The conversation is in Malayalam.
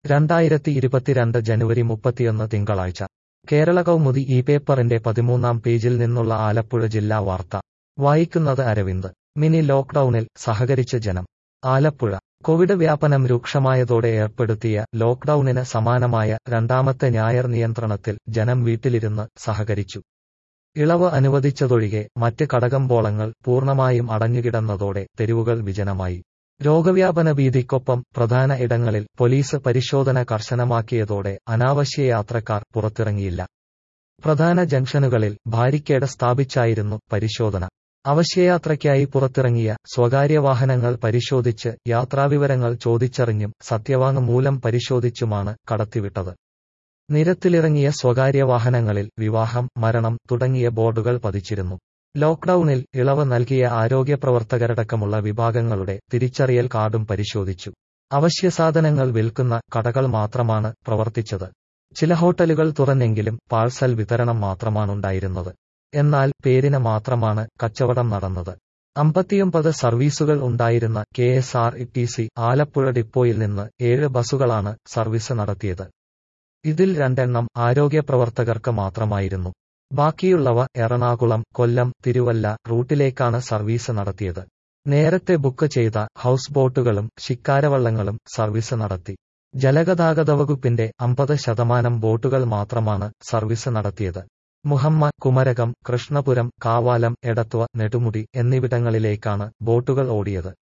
രണ്ടായിരത്തി ഇരുപത്തിരണ്ട് ജനുവരി മുപ്പത്തിയൊന്ന് തിങ്കളാഴ്ച കേരള കൗമുദി ഈ പേപ്പറിന്റെ പതിമൂന്നാം പേജിൽ നിന്നുള്ള ആലപ്പുഴ ജില്ലാ വാർത്ത വായിക്കുന്നത് അരവിന്ദ് മിനി ലോക്ഡൌണിൽ സഹകരിച്ച് ജനം ആലപ്പുഴ കോവിഡ് വ്യാപനം രൂക്ഷമായതോടെ ഏർപ്പെടുത്തിയ ലോക്ഡൌണിന് സമാനമായ രണ്ടാമത്തെ ഞായർ നിയന്ത്രണത്തിൽ ജനം വീട്ടിലിരുന്ന് സഹകരിച്ചു ഇളവ് അനുവദിച്ചതൊഴികെ മറ്റ് കടകമ്പോളങ്ങൾ പൂർണ്ണമായും അടഞ്ഞുകിടന്നതോടെ തെരുവുകൾ വിജനമായി രോഗവ്യാപന ഭീതിക്കൊപ്പം പ്രധാന ഇടങ്ങളിൽ പോലീസ് പരിശോധന കർശനമാക്കിയതോടെ അനാവശ്യ യാത്രക്കാർ പുറത്തിറങ്ങിയില്ല പ്രധാന ജംഗ്ഷനുകളിൽ ബാരിക്കേഡ് സ്ഥാപിച്ചായിരുന്നു പരിശോധന അവശ്യയാത്രയ്ക്കായി പുറത്തിറങ്ങിയ സ്വകാര്യ വാഹനങ്ങൾ പരിശോധിച്ച് യാത്രാവിവരങ്ങൾ ചോദിച്ചറിഞ്ഞും സത്യവാങ്മൂലം പരിശോധിച്ചുമാണ് കടത്തിവിട്ടത് നിരത്തിലിറങ്ങിയ സ്വകാര്യ വാഹനങ്ങളിൽ വിവാഹം മരണം തുടങ്ങിയ ബോർഡുകൾ പതിച്ചിരുന്നു ലോക്ഡൌണിൽ ഇളവ് നൽകിയ ആരോഗ്യപ്രവർത്തകരടക്കമുള്ള വിഭാഗങ്ങളുടെ തിരിച്ചറിയൽ കാർഡും പരിശോധിച്ചു അവശ്യസാധനങ്ങൾ വിൽക്കുന്ന കടകൾ മാത്രമാണ് പ്രവർത്തിച്ചത് ചില ഹോട്ടലുകൾ തുറന്നെങ്കിലും പാഴ്സൽ വിതരണം മാത്രമാണുണ്ടായിരുന്നത് എന്നാൽ പേരിന് മാത്രമാണ് കച്ചവടം നടന്നത് അമ്പത്തിയൊമ്പത് സർവീസുകൾ ഉണ്ടായിരുന്ന K S R T C Alappuzha ഡിപ്പോയിൽ നിന്ന് ഏഴ് ബസുകളാണ് സർവീസ് നടത്തിയത് ഇതിൽ രണ്ടെണ്ണം ആരോഗ്യപ്രവർത്തകർക്ക് മാത്രമായിരുന്നു ബാക്കിയുള്ളവ എറണാകുളം കൊല്ലം തിരുവല്ല റൂട്ടിലേക്കാണ് സർവീസ് നടത്തിയത് നേരത്തെ ബുക്ക് ചെയ്ത ഹൌസ് ബോട്ടുകളും ശിക്കാരവള്ളങ്ങളും സർവീസ് നടത്തി ജലഗതാഗത വകുപ്പിന്റെ അമ്പത് ശതമാനം ബോട്ടുകൾ മാത്രമാണ് സർവീസ് നടത്തിയത് മുഹമ്മ കുമരകം കൃഷ്ണപുരം കാവാലം എടത്വ നെടുമുടി എന്നിവിടങ്ങളിലേക്കാണ് ബോട്ടുകൾ ഓടിയത്